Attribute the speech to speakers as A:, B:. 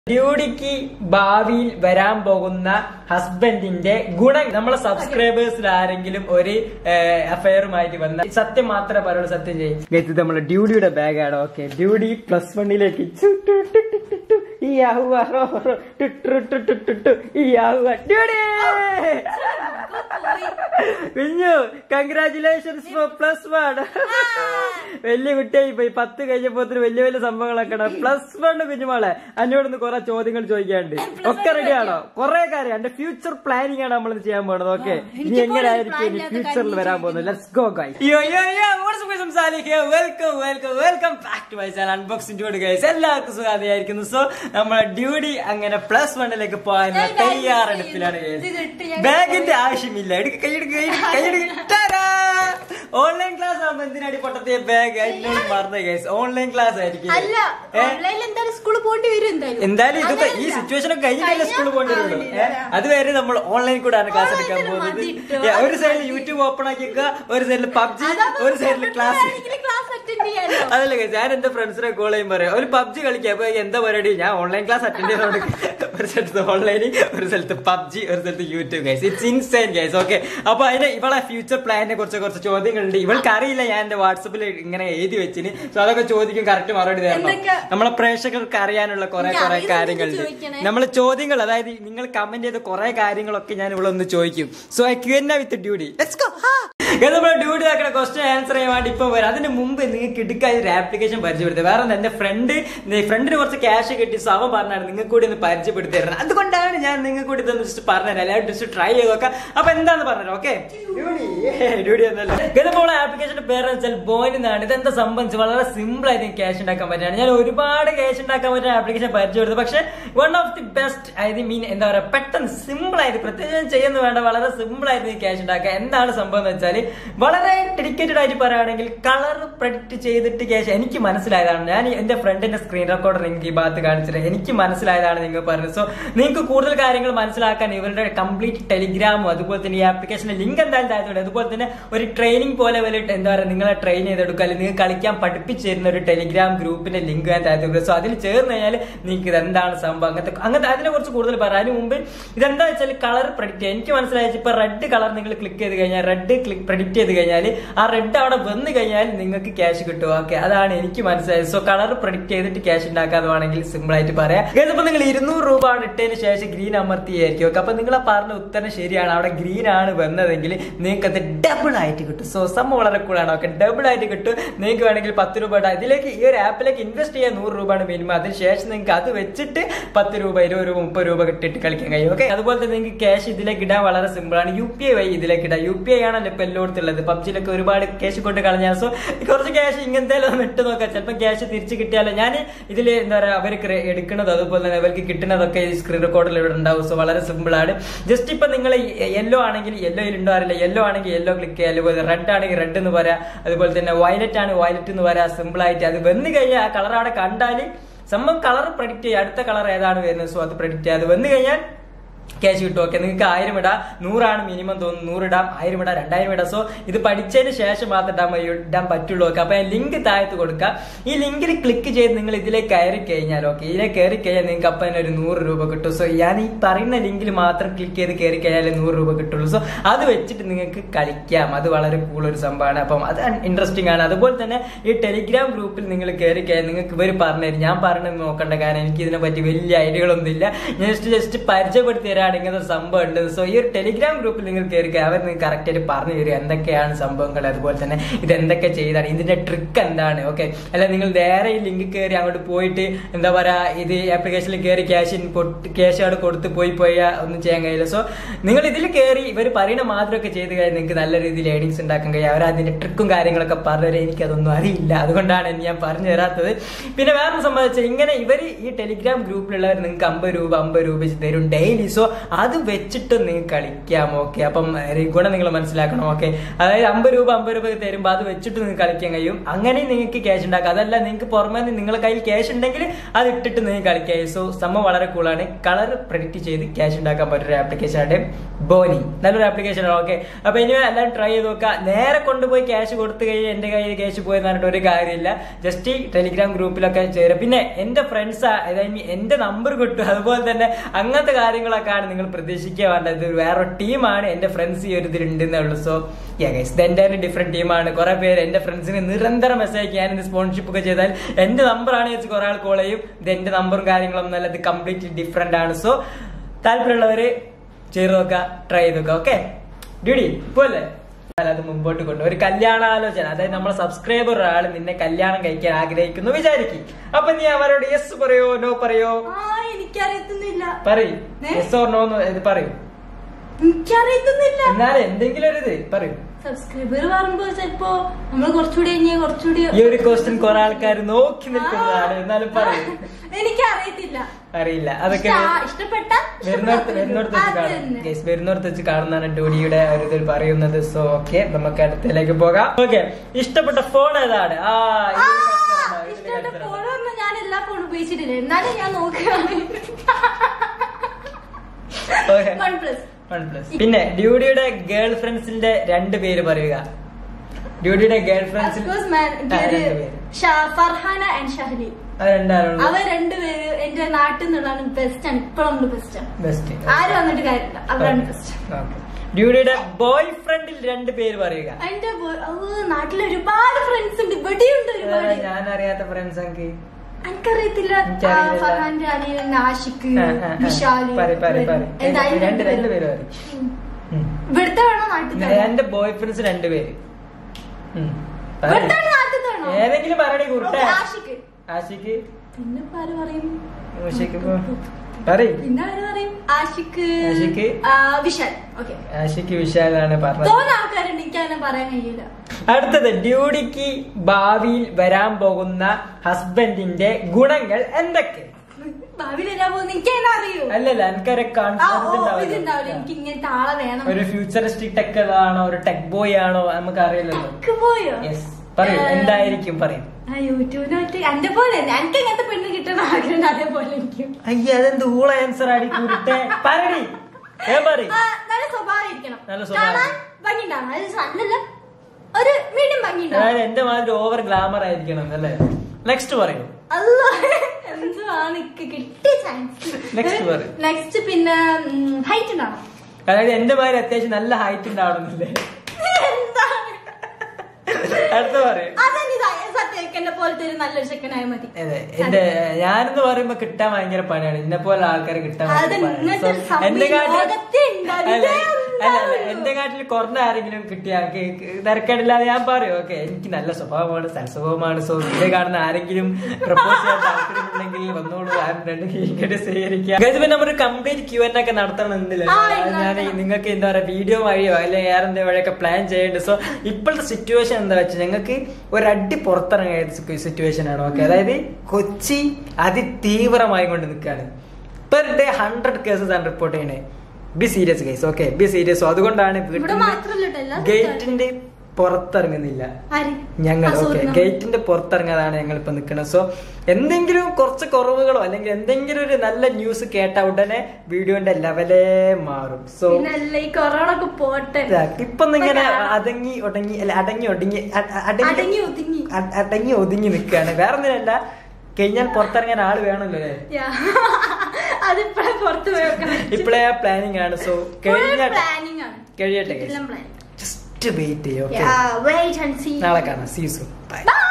A: ഡ്യൂഡിക്ക് ഭാവിയിൽ വരാൻ പോകുന്ന ഹസ്ബൻഡിന്റെ ഗുണം നമ്മളെ സബ്സ്ക്രൈബേഴ്സിൽ ആരെങ്കിലും ഒരു അഫയറുമായിട്ട് വന്ന സത്യം മാത്രമേ പറയുള്ളൂ സത്യം ചെയ്യും ഇത് നമ്മളെ ഡ്യൂഡിയുടെ ബാഗാണ് ഓക്കെ ഡ്യൂഡി പ്ലസ് വണ്ണിലേക്ക് ഈ ആഹുവ റോ, റോ, ടു, ടു, ടു, ടു, ടു, ടു, ഈ ആഹുവ ഡ്യൂഡി കുഞ്ഞു കൺഗ്രാചുലേഷൻസ് ഫോർ പ്ലസ് വൺ വലിയ കുട്ടിയായി പോയി പത്ത് കഴിഞ്ഞപ്പോ വലിയ വലിയ സംഭവങ്ങളൊക്കെ പ്ലസ് വൺ കുഞ്ഞുമോളെ എന്നോടൊന്ന് കുറെ ചോദ്യങ്ങൾ ചോദിക്കാണ്ട് ഒക്കെ റെഡിയാണോ കുറെ കാര്യം എന്റെ ഫ്യൂച്ചർ പ്ലാനിങ് ആണ് നമ്മൾ ചെയ്യാൻ പോകുന്നത് ഓക്കെ ഇനി എങ്ങനെയായിരിക്കും ഇനി ഫ്യൂച്ചറിൽ വരാൻ പോകുന്നത് let's go guys yo yo yo what's my സംസാരിക്കുക welcome welcome welcome back to my channel Unboxing Dude guys എല്ലാവർക്കും സുഖാതെയായിരിക്കുന്നു സോ നമ്മളെ ഡ്യൂട്ടി അങ്ങനെ പ്ലസ് വണ്ണിലേക്ക് പോകാൻ തയ്യാറെടുപ്പിലാണ് ബാഗിന്റെ ആവശ്യമില്ല എടുക്ക കൈയെടുക്ക കൈയെടുക്ക ഓൺലൈൻ ക്ലാസ് ആകുമ്പോ എന്തിനാടി പൊട്ടത്തിയ ബാഗ് എന്നോട് മറന്നു ഗൈസ് ഓൺലൈൻ ക്ലാസ് ആയിരിക്കും
B: അല്ല
A: ഏ?
B: ഓൺലൈനിൽ എന്തായാലും സ്കൂളിൽ പോകേണ്ടി വരും എന്തായാലും
A: എന്തായാലും ഇത് ഈ
B: അതല്ല.
A: സിറ്റുവേഷൻ ഒക്കെ കഴിഞ്ഞിട്ടല്ലേ സ്കൂളിൽ പോകേണ്ടി വരുള്ളൂ
B: ആ, ഇല്ല.
A: അതുവരെ നമ്മൾ ഓൺലൈൻ കൂടെയാണ് ക്ലാസ് എടുക്കാൻ
B: Online
A: പോകുന്നത്
B: മതി ട്ടോ.
A: Yeah, ഒരു സൈഡിൽ യൂട്യൂബ് ഓപ്പൺ ആക്കി വെക്കുക ഒരു സൈഡിൽ പബ്ജി
B: അതാവുമ്പോ
A: ഒരു സൈഡിൽ ക്ലാസ്
B: ക്ലാസ് അറ്റൻഡ് ചെയ്യാലോ
A: അതല്ല guys, ഞാൻ എന്റെ ഫ്രണ്ട്സിനെ കോൾ ചെയ്യും പറയാം ഒരു പബ്ജി കളിക്കാം അപ്പൊ എന്താ പരിപാടി ഞാൻ ഓൺലൈൻ ക്ലാസ് അറ്റൻഡ് ചെയ്തോണ്ട് ഒരു സ്ഥലത്ത് ഓൺലൈൻ ഒരു സ്ഥലത്ത് പബ്ജി ഒരു സ്ഥലത്ത് YouTube guys it's insane guys okay അപ്പൊ അതിന് ഇവളെ ഫ്യൂച്ചർ പ്ലാനിനെ കുറിച്ച് കുറച്ച് ചോദ്യങ്ങളുണ്ട് ഇവൾക്ക് അറിയില്ല ഞാൻ എന്റെ വാട്സപ്പിൽ ഇങ്ങനെ എഴുതി വെച്ചിന് സോ അതൊക്കെ ചോദിക്കും കറക്റ്റ് മറുപടി തരണം
B: എന്തൊക്കെ?
A: നമ്മളെ പ്രേക്ഷകർക്ക് അറിയാനുള്ള കുറെ
B: എനിക്ക്
A: കുറെ
B: അറിയുന്നത്
A: കാര്യങ്ങളുണ്ട്
B: ചോദിക്കണേ.
A: നമ്മളെ ചോദ്യങ്ങൾ അതായത് നിങ്ങൾ കമന്റ് ചെയ്ത കുറെ കാര്യങ്ങളൊക്കെ ഞാൻ ഇവിടെ ഒന്ന് ചോദിക്കും so I Q with Dude നമ്മുടെ ഡ്യൂട്ടി ആക്കണ ക്വസ്റ്റ്യൻ ആൻസർ ചെയ്യാൻ വേണ്ടി ഇപ്പൊ വരാം അതിന് മുമ്പ് നിങ്ങൾക്ക് എടുക്കാൻ ഒരു ആപ്ലിക്കേഷൻ പരിചയപ്പെടുത്തുക വേറെ ഒന്നും എന്റെ ഫ്രണ്ട് ഫ്രണ്ടിന് കുറച്ച് ക്യാഷ് കിട്ടി സോ അവൻ പറഞ്ഞാണ് നിങ്ങൾക്ക് കൂടി ഒന്ന് പരിചയപ്പെടുത്തി തരണം അതുകൊണ്ടാണ് ഞാൻ നിങ്ങൾക്ക് കൂടി ഇതൊന്ന് ജസ്റ്റ് പറഞ്ഞുതരാം എല്ലാവരും ജസ്റ്റ് ട്രൈ ചെയ്ത് നോക്കാം അപ്പൊ എന്താന്ന് പറഞ്ഞത് ഓക്കെ ഡ്യൂട്ടി എന്നല്ല ഗതപ്പോൾ ആപ്ലിക്കേഷന്റെ പേര് വെച്ചാൽ ബോയിൻ എന്നാണ് ഇതെന്താ സംബന്ധിച്ച് വളരെ സിമ്പിൾ ആയിട്ട് ക്യാഷ് ഉണ്ടാക്കാൻ പറ്റുകയാണ് ഞാൻ ഒരുപാട് ക്യാഷ് ഉണ്ടാക്കാൻ പറ്റുന്ന ആപ്ലിക്കേഷൻ പരിചയപ്പെടുത്തു പക്ഷെ one of the best I mean എന്താ പറയാ പെട്ടെന്ന് സിമ്പിൾ ആയിട്ട് പ്രത്യേകിച്ച് ചെയ്യുന്ന വേണ്ട വളരെ സിമ്പിൾ ആയിട്ട് ക്യാഷ് ഉണ്ടാക്കുക എന്താണ് സംഭവം എന്ന് വെച്ചാൽ വളരെ ഡെഡിക്കേറ്റഡ് ആയിട്ട് പറയുകയാണെങ്കിൽ കളർ പ്രഡിക്റ്റ് ചെയ്തിട്ട് ക്യാഷ് എനിക്ക് മനസ്സിലായതാണ് ഞാൻ എന്റെ ഫ്രണ്ടിന്റെ സ്ക്രീൻ റെക്കോർഡർ നിങ്ങൾക്ക് ഈ ഭാഗത്ത് കാണിച്ചത് എനിക്ക് മനസ്സിലായതാണ് നിങ്ങൾ പറഞ്ഞത് സോ നിങ്ങൾക്ക് കൂടുതൽ കാര്യങ്ങൾ മനസ്സിലാക്കാൻ ഇവരുടെ കംപ്ലീറ്റ് ടെലിഗ്രാമും അതുപോലെ തന്നെ ഈ ആപ്ലിക്കേഷന്റെ ലിങ്ക് എന്തായാലും താഴ്ത്തുണ്ട് അതുപോലെ തന്നെ ഒരു ട്രെയിനിങ് പോലെ വലിയ എന്താ പറയുക നിങ്ങളെ ട്രെയിൻ ചെയ്തെടുക്കുക അല്ലെങ്കിൽ നിങ്ങൾക്ക് കളിക്കാൻ പഠിപ്പിച്ചു തരുന്ന ഒരു ടെലിഗ്രാം ഗ്രൂപ്പിന്റെ ലിങ്ക് ഞാൻ താഴ്ത്തുക സോ അതിൽ ചേർന്ന് കഴിഞ്ഞാൽ നിങ്ങൾക്ക് ഇത് എന്താണ് സംഭവം അങ്ങനത്തെ അങ്ങനത്തെ അതിനെ കുറിച്ച് കൂടുതൽ പറയാം അതിന് മുമ്പ് ഇതെന്താ വെച്ചാൽ കളർ പ്രഡിക്റ്റ് എനിക്ക് മനസ്സിലായി ഇപ്പൊ റെഡ് കളർ നിങ്ങൾ ക്ലിക്ക് ചെയ്ത് കഴിഞ്ഞാൽ റെഡ് ക്ലിക്ക് പ്രഡിക്റ്റ് ചെയ്ത് കഴിഞ്ഞാൽ ആ റെഡ് അവിടെ വന്നു കഴിഞ്ഞാൽ നിങ്ങൾക്ക് ക്യാഷ് കിട്ടും ഓക്കെ അതാണ് എനിക്ക് മനസ്സിലായത് സോ കളർ പ്രഡിക്റ്റ് ചെയ്തിട്ട് ക്യാഷ് ഉണ്ടാക്കാതെ വേണമെങ്കിൽ സിമ്പിൾ ആയിട്ട് പറയാം ഇതിപ്പോ നിങ്ങൾ ഇരുന്നൂറ് രൂപ അവിടെ ഇട്ടതിന് ശേഷം ഗ്രീൻ അമർത്തിയായിരിക്കും ഓക്കെ അപ്പൊ നിങ്ങൾ പറഞ്ഞ ഉത്തരം ശരിയാണ് അവിടെ ഗ്രീൻ ആണ് വന്നതെങ്കിൽ നിങ്ങൾക്ക് അത് ഡബിൾ ആയിട്ട് കിട്ടും സോ സംഭവം വളരെ കൂളാണ് ഓക്കെ ഡബിൾ ആയിട്ട് കിട്ടും നിങ്ങൾക്ക് വേണമെങ്കിൽ പത്ത് രൂപ ഇടാം ഇതിലേക്ക് ഈ ഒരു ആപ്പിലേക്ക് ഇൻവെസ്റ്റ് ചെയ്യാൻ നൂറ് രൂപയാണ് മിനിമം അതിന് ശേഷം നിങ്ങൾക്ക് അത് വെച്ചിട്ട് പത്ത് രൂപ ഇരുപത് രൂപ മുപ്പത് രൂപ ഇട്ടിട്ട് കളിക്കാൻ കഴിയും ഓക്കെ അതുപോലെ തന്നെ നിങ്ങൾക്ക് ക്യാഷ് ഇതിലേക്ക് ഇടാൻ വളരെ സിമ്പിൾ ആണ് യു പി ഐ വഴി ഇതിലേക്ക് ഇടാം യു പി ഐ ആണല്ലോ ഇപ്പൊ എല്ലായിടത്തുള്ളത് പബ്ജിയിലൊക്കെ ഒരുപാട് ക്യാഷ് കൊണ്ട് കളഞ്ഞാൽ സോ കുറച്ച് ക്യാഷ് ഇങ്ങനത്തെ ഒന്ന് ഇട്ട് നോക്കാം ചിലപ്പോൾ ക്യാഷ് തിരിച്ച് കിട്ടിയാലോ ഞാൻ ഇതിൽ എന്താ പറയുക അവർക്ക് എടുക്കുന്നത് അതുപോലെ തന്നെ അവർക്ക് കിട്ടുന്നതൊക്കെ ഈ സ്ക്രീൻ റെക്കോർഡിൽ ഇവിടെ ഉണ്ടാവും സോ വളരെ സിമ്പിൾ ആണ് ജസ്റ്റ് ഇപ്പൊ നിങ്ങൾ യെല്ലോ ആണെങ്കിൽ യെല്ലോയിൽ ഉണ്ടാവില്ല യെല്ലോ ആണെങ്കിൽ യെല്ലോ ക്ലിക്ക് ചെയ്യുക അതുപോലെ റെഡ് ആണെങ്കിൽ റെഡ് എന്ന് പറയാം അതുപോലെ തന്നെ വയലറ്റ് ആണ് വയലറ്റ് എന്ന് പറയാം സിമ്പിൾ ആയിട്ട് അത് വന്നു കഴിഞ്ഞാൽ ആ കളർ അവിടെ കണ്ടാൽ സംഭവം കളർ പ്രഡിക്റ്റ് ചെയ്യുക അടുത്ത കളർ ഏതാണ് വരുന്നത് സോ അത് പ്രഡിക്റ്റ് ചെയ്യുക അത് വന്നു കഴിഞ്ഞാൽ ക്യാഷ് കിട്ടും ഓക്കെ നിങ്ങൾക്ക് ആയിരം ഇടാം നൂറാണ് മിനിമം തോന്നുന്നു നൂറ് ഇടാം ആയിരം ഇടാം രണ്ടായിരം ഇടാം സോ ഇത് പഠിച്ചതിന് ശേഷം മാത്രം ഇടാൻ മതി- ഇടാൻ പറ്റുള്ളൂ ഓക്കെ അപ്പൊ ലിങ്ക് താഴത്ത് കൊടുക്കാം ഈ ലിങ്കിൽ ക്ലിക്ക് ചെയ്ത് നിങ്ങൾ ഇതിലേക്ക് കയറി കഴിഞ്ഞാൽ ഓക്കെ ഇതിലേക്ക് കയറി കഴിഞ്ഞാൽ നിങ്ങൾക്ക് അപ്പം തന്നെ ഒരു നൂറ് രൂപ കിട്ടും സോ ഞാൻ ഈ പറയുന്ന ലിങ്കിൽ മാത്രം ക്ലിക്ക് ചെയ്ത് കയറി കഴിഞ്ഞാൽ നൂറ് രൂപ കിട്ടുള്ളൂ സോ അത് വെച്ചിട്ട് നിങ്ങൾക്ക് കളിക്കാം അത് വളരെ കൂൾ ഒരു സംഭവമാണ് അപ്പം അത് ഇൻട്രസ്റ്റിംഗ് ആണ് അതുപോലെ തന്നെ ഈ ടെലിഗ്രാം ഗ്രൂപ്പിൽ നിങ്ങൾ കയറി കഴിഞ്ഞാൽ നിങ്ങൾക്ക് ഇവർ പറഞ്ഞുതരും ഞാൻ പറഞ്ഞത് നോക്കേണ്ട കാരണം എനിക്ക് ഇതിനെ പറ്റി വലിയ ഐഡിയകളൊന്നും ഇല്ല ഞാൻ ജസ്റ്റ് ജസ്റ്റ് പരിചയപ്പെടുത്തി തരാണ് ഇങ്ങനത്തെ ഒരു സംഭവം ഉണ്ട് സോ ഈ ഒരു ടെലിഗ്രാം ഗ്രൂപ്പിൽ നിങ്ങൾ കയറി അവർ നിങ്ങൾക്ക് കറക്റ്റ് ആയിട്ട് പറഞ്ഞു തരും എന്തൊക്കെയാണ് സംഭവങ്ങൾ അതുപോലെ തന്നെ ഇത് എന്തൊക്കെ ചെയ്താണ് ഇതിന്റെ ട്രിക്ക് എന്താണ് ഓക്കെ അല്ല നിങ്ങൾ നേരെ ഈ ലിങ്ക് കയറി അങ്ങോട്ട് പോയിട്ട് എന്താ പറയാ ഇത് ആപ്ലിക്കേഷനിൽ കയറി ക്യാഷ് ക്യാഷ് അവിടെ കൊടുത്ത് പോയി പോയാൽ ഒന്നും ചെയ്യാൻ കഴിയില്ല സോ നിങ്ങൾ ഇതിൽ കയറി ഇവർ പറയുന്ന മാതിരിയൊക്കെ ചെയ്ത് കഴിഞ്ഞാൽ നിങ്ങൾക്ക് നല്ല രീതിയിൽ ഏണിങ്സ് ഉണ്ടാക്കാൻ കഴിയും അവർ അതിന്റെ ട്രിക്കും കാര്യങ്ങളൊക്കെ പറഞ്ഞു എനിക്ക് അതൊന്നും അറിയില്ല അതുകൊണ്ടാണ് ഞാൻ പറഞ്ഞു തരാത്തത് പിന്നെ വേറെ സംബന്ധിച്ച് ഇങ്ങനെ ഇവർ ഈ ടെലിഗ്രാം ഗ്രൂപ്പിലുള്ളവർ നിങ്ങൾക്ക് അമ്പത് രൂപ അമ്പത് രൂപ വെച്ച് തരും ഡെയിലി സോ സോ അത് വെച്ചിട്ട് നിങ്ങൾക്ക് കളിക്കാം ഓക്കെ അപ്പം ഒരു ഗുണം നിങ്ങൾ മനസ്സിലാക്കണം ഓക്കെ അതായത് അമ്പത് രൂപ അമ്പത് രൂപ തരുമ്പോൾ അത് വെച്ചിട്ട് നിങ്ങൾക്ക് കളിക്കാൻ കഴിയും അങ്ങനെ നിങ്ങൾക്ക് ക്യാഷ് ഉണ്ടാക്കാം അതല്ല നിങ്ങൾക്ക് പുറമേ നിന്ന് നിങ്ങളുടെ കയ്യിൽ ക്യാഷ് ഉണ്ടെങ്കിൽ അത് ഇട്ടിട്ട് നിങ്ങൾക്ക് കളിക്കാം സോ സംഭവം വളരെ കൂളാണ് കളർ പ്രെഡിക്റ്റ് ചെയ്ത് ക്യാഷ് ഉണ്ടാക്കാൻ പറ്റുന്ന ആപ്ലിക്കേഷൻ ആണ് ബോനി നല്ലൊരു ആപ്ലിക്കേഷൻ ആണ് ഓക്കെ അപ്പൊ ഇനി എല്ലാവരും ട്രൈ ചെയ്ത് നോക്കുക നേരെ കൊണ്ടുപോയി ക്യാഷ് കൊടുത്തു കഴിഞ്ഞാൽ എന്റെ കയ്യിൽ ക്യാഷ് പോയെന്ന് പറഞ്ഞിട്ട് ഒരു കാര്യമില്ല ജസ്റ്റ് ടെലിഗ്രാം ഗ്രൂപ്പിലൊക്കെ ചേരും പിന്നെ എന്റെ ഫ്രണ്ട്സ് അതായത് എന്റെ നമ്പർ കിട്ടും അതുപോലെ തന്നെ അങ്ങനത്തെ കാര്യങ്ങളൊക്കെയാണ് നിങ്ങൾ പ്രതീക്ഷിക്കുക വേണ്ടത് ഇത് വേറെ ടീമാണ് എന്റെ ഫ്രണ്ട്സ് ഈ ഒരു ഇതിലുണ്ടെന്നേ ഉള്ളൂ സോ ഇത് എന്റെ ഡിഫറെന്റ് ടീമാണ് കുറെ പേര് എന്റെ ഫ്രണ്ട്സിന് നിരന്തരം മെസ്സേജ് ഞാൻ ഇത് സ്പോൺഷിപ്പ് ഒക്കെ ചെയ്താൽ എന്റെ നമ്പറാണ് വെച്ച് കുറെ ആൾ കോൾ ചെയ്യും ഇത് എന്റെ നമ്പറും കാര്യങ്ങളൊന്നും അല്ല ഇത് കംപ്ലീറ്റ്ലി ഡിഫറെന്റ് ആണ് സോ താല്പര്യമുള്ളവര് ചെയ്ത് നോക്കുക ട്രൈ ചെയ്ത് നോക്കുക ഓക്കെ ഡ്യൂഡി പോലെ അത് മുമ്പോട്ട് കൊണ്ടു ഒരു കല്യാണാലോചന അതായത് നമ്മളെ സബ്സ്ക്രൈബർ ഒരാൾ നിന്നെ കല്യാണം കഴിക്കാൻ ആഗ്രഹിക്കുന്നു വിചാരിക്കും അപ്പൊ നീ അവരോട് യെസ് പറയോ നോ പറയോ
B: ആ എനിക്കറിയത്തുന്നില്ല
A: പറയും
B: ഏ?
A: യെസ് ഓർ നോ ഇത് പറയും
B: എനിക്കറിയത്തുന്നില്ല
A: എന്നാലും എന്തെങ്കിലും ഒരു ഇത് പറയും
B: സബ്സ്ക്രൈബർ പറയുമ്പോ ചിലപ്പോ നമ്മൾ കുറച്ചുകൂടി കഴിഞ്ഞ് കുറച്ചുകൂടി
A: ഈ ഒരു ക്വസ്റ്റ്യൻ കുറെ ആൾക്കാർ നോക്കി നിൽക്കുന്നതാണ് എന്നാലും പറയും
B: എനിക്കറിയത്തില്ല
A: അറിയില്ല അതൊക്കെ
B: ഇഷ്ട- ഇഷ്ടപ്പെട്ട
A: വരുന്നിടത്ത് വരുന്നിടത്ത് വെച്ച്
B: അത്
A: കാണും
B: തന്നെ.
A: Guys, വരുന്നിടത്ത് വെച്ച് കാണുന്നതാണ് ഡൂഡിയുടെ ഒരു ഇതിൽ പറയുന്നത് സോ ഓക്കെ നമുക്ക് അടുത്തേക്ക് പോകാം ഓക്കെ ഇഷ്ടപ്പെട്ട ഫോൺ ഏതാണ് ആ
B: ആ,
A: ഇതിൽ കച്ചറ, ഇതിൽ
B: ഇഷ്ടപ്പെട്ട
A: കച്ചറ.
B: ഫോൺ പറഞ്ഞാൽ ഞാൻ എല്ലാ ഫോണും ഉപയോഗിച്ചിട്ടില്ല എന്നാലും ഞാൻ നോക്കുകയാണ്
A: Okay.
B: One plus
A: One plus. പിന്നെ ഡ്യൂഡിയുടെ ഗേൾ ഫ്രണ്ട്സിന്റെ രണ്ട് പേര് പറയുക ഡ്യൂഡിയുടെ ഗേൾ ഫ്രണ്ട്സിൽ
B: ഫർഹാന ആൻഡ് ഷഹലി
A: അത് രണ്ടാളുള്ളൂ
B: അവർ രണ്ടുപേര് എന്റെ നാട്ടിൽ നിന്നുള്ളതാണ് ബെസ്റ്റ് ആണ് ഇപ്പോഴും ബെസ്റ്റ് ആണ്
A: ബെസ്റ്റ്
B: ആരും വന്നിട്ട് കാര്യമില്ല അവരാണ് ബെസ്റ്റ്
A: ഡ്യൂഡിയുടെ ബോയ് ഫ്രണ്ടിൽ രണ്ട് പേര് പറയുക
B: എന്റെ ബോ- ഓ, നാട്ടിൽ ഒരുപാട് ഫ്രണ്ട്സ് ഉണ്ട് ഇവിടെയുണ്ട് ഒരുപാട്
A: ഞാൻ അറിയാത്ത ഫ്രണ്ട്സ് എനിക്ക്
B: എനിക്കറിയത്തില്ല
A: എനിക്കറിയില്ല.
B: ആ, ഫർഹാന്റെ അനിയൻ ആഷിഖ്
A: ആ, ആ, ആ.
B: വിശാല്
A: പറയ്, പറയ്, പറയ്.
B: എന്തായാലും
A: രണ്ട് രണ്ട്
B: രണ്ടുപേര്.
A: പേര് പറയും
B: ഉം. ഇവിടുത്തെ വേണോ നാട്ടിൽ
A: എന്റെ ബോയ് ഫ്രണ്ട്സ് രണ്ടുപേര് ഉം. പറയ്.
B: ഇവിടുത്തെ നാട്ടിൽ വേണോ
A: ഏതെങ്കിലും പറയണേ കുർട്ടെ
B: ആഷിഖ്
A: ആഷിക്ക്
B: പിന്നെ ഇപ്പൊ ആര് പറയും
A: ആഷിക്ക് ഇപ്പൊ പറയും
B: പിന്നെ ആര് പറയും ആഷിഖ്
A: ആഷിഖ്?
B: ആ, വിശാൽ ഓക്കെ
A: ആഷിക്ക് വിശാലാണ് പറഞ്ഞത്
B: തോന്നുന്ന ആൾക്കാരുണ്ട് എനിക്ക് അങ്ങനെ പറയാൻ കഴിയില്ല
A: അടുത്തത് ഡ്യൂഡിക്ക് ഭാവിയിൽ വരാൻ പോകുന്ന ഹസ്ബൻഡിന്റെ ഗുണങ്ങൾ എന്തൊക്കെ
B: ഭാവിയിൽ വരാൻ പോകുന്ന എനിക്ക് അതിനെ അറിയൂ
A: അല്ലല്ല എനിക്കൊരു
B: ആ, ഓ,
A: കോൺഫിഡൻസ്
B: ഇതുണ്ടാവില്ല എനിക്ക് ഇങ്ങനത്തെ ആളെ വേണം
A: ഒരു ഫ്യൂച്ചറിസ്റ്റിക് ടെക് ആണോ ഒരു ടെക് ബോയ് ആണോ നമുക്ക് അറിയില്ലല്ലോ
B: ടക്ക് പോയോ
A: യെസ് പറയൂ
B: ഏ,
A: എന്തായിരിക്കും പറയും
B: ആ യൂട്യൂബിനകത്ത് എന്റെ പോലെ തന്നെ. എനിക്ക് ഇങ്ങനത്തെ പെണ്ണ് കിട്ടണ ആഗ്രഹം അതേപോലെ എനിക്കും
A: അയ്യ അതെന്ത് ഊള ആൻസർ ആടി കുരുട്ടെ പറയടി ഞാൻ പറയും
B: ആ, നല്ല സ്വഭാവം ഇരിക്കണം
A: നല്ല സ്വഭാവം.
B: കാണാൻ ഭംഗി ഉണ്ടാവണം അത് നല്ലല്ല ഒരു മീഡിയം ഭംഗി ഉണ്ടാവണം
A: അതായത് എന്റെ മാതിരി ഓവർ ഗ്ലാമർ ആയിരിക്കണം അല്ലേ നെക്സ്റ്റ് പറയൂ
B: അല്ലോ എന്തുവാണ് ഇക്ക് കിട്ടിയ ചാൻസ്
A: Next പറയ്.
B: നെക്സ്റ്റ് പിന്നെ ഹൈറ്റ് ഉണ്ടാവണം
A: അതായത് എന്റെ മാതിരി അത്യാവശ്യം നല്ല ഹൈറ്റ് ഉണ്ടാവണമെന്നില്ലേ
B: എന്താണ്
A: അടുത്ത പറയും
B: അതെന്നെ സത്യം എന്നെ പോലത്തെ ഒരു നല്ലൊരു ചെക്കനായ മതി
A: അതെ എന്റെ ഞാനെന്ന് പറയുമ്പോ കിട്ടാൻ ഭയങ്കര പണിയാണ് ഇന്നെ പോലെ ആൾക്കാരെ കിട്ടാൻ
B: അത്
A: ഭയങ്കര പണിയാണ്.
B: ഇങ്ങനത്തെ ഒരു
A: So,
B: സംഭവം
A: എന്റെ കാട്ടിൽ
B: ലോകത്തേ ഉണ്ടാവില്ല.
A: അല്ല, അല്ല, അല്ല,
B: ഉണ്ടാവുള്ളൂ.
A: എന്റെ കാട്ടിൽ കുറഞ്ഞ ആരെങ്കിലും കിട്ടിയാൽ തിരക്കേടില്ലാതെ ഞാൻ പറയും ഓക്കെ എനിക്ക് നല്ല സ്വഭാവമാണ് സൽസ്വഭാവമാണ് സോ ഇത് കാണുന്ന ആരെങ്കിലും പ്രപ്പോസ് ചെയ്യാൻ താല്പര്യമുണ്ടെങ്കിൽ വന്നോളൂ ആരും രണ്ട് ഇങ്ങോട്ട് സ്വീകരിക്കാം Guys, ഇപ്പൊ നമ്മൾ കംപ്ലീറ്റ് ക്യൂ എൻ ഒക്കെ നടത്തണമെന്നില്ല
B: ആ,
A: ഞാൻ
B: നടത്തണം.
A: നിങ്ങൾക്ക് എന്താ പറയാ വീഡിയോ വഴിയോ അല്ലെങ്കിൽ വേറെ എന്താ വഴിയൊക്കെ പ്ലാൻ ചെയ്യേണ്ടത് സോ ഇപ്പോഴത്തെ സിറ്റുവേഷൻ എന്താ വെച്ചാൽ ഞങ്ങൾക്ക് ഒരു അടി പുറത്തിറങ്ങിയ സിറ്റുവേഷൻ ആണ് ഓക്കെ അതായത് കൊച്ചി അതിതീവ്രമായി കൊണ്ട് നിൽക്കുകയാണ് പെർ ഡേ ഹൺഡ്രഡ് കേസസ് ആണ് റിപ്പോർട്ട് ചെയ്യണേ be serious case okay be serious അതുകൊണ്ടാണ്
B: ഇവിടെ മാത്രല്ല കേട്ടോ, എല്ലാ
A: ഗേറ്റിന്റെ പുറത്തിറങ്ങുന്നില്ല
B: ആര്?
A: ഞങ്ങൾ
B: ആ,
A: ഓക്കെ
B: sorry, no.
A: ഗേറ്റിന്റെ പുറത്തിറങ്ങാതാണ് ഞങ്ങൾ ഇപ്പൊ നിൽക്കുന്നത് സോ എന്തെങ്കിലും കുറച്ച് കുറവുകളോ അല്ലെങ്കിൽ എന്തെങ്കിലും ഒരു നല്ല ന്യൂസ് കേട്ട ഉടനെ വീഡിയോന്റെ ലെവലേ മാറും സോ
B: പിന്നെ അല്ല ഈ കൊറോണ ഒക്കെ പോട്ടെ
A: ഇപ്പൊ ഇങ്ങനെ
B: ഇപ്പൊ കാണാം.
A: അടങ്ങി ഒടങ്ങി അല്ല അടങ്ങി ഒടുങ്ങി അ- അ- അടങ്ങി
B: അടങ്ങി ഒതുങ്ങി
A: അ- അടങ്ങി ഒതുങ്ങി നിൽക്കുകയാണ് വേറെ ഒന്നിനല്ല കഴിഞ്ഞാൽ പുറത്തിറങ്ങാൻ ആള് വേണമല്ലോ അല്ലേ
B: യാ. അതിപ്പഴേ പുറത്ത് പോയി വെക്കണം.
A: ഇപ്പോഴേ പ്ലാനിങ് ആണ് സോ
B: Full
A: കഴിഞ്ഞാട്ടെ
B: planning ആണ്.
A: കഴിയട്ടെ
B: എല്ലാം planning.
A: ജസ്റ്റ് വെയിറ്റ് ചെയ്യും okay
B: Yeah, wait and see.
A: നാളെ കാണാം സീസൺ ബൈ
B: Bye.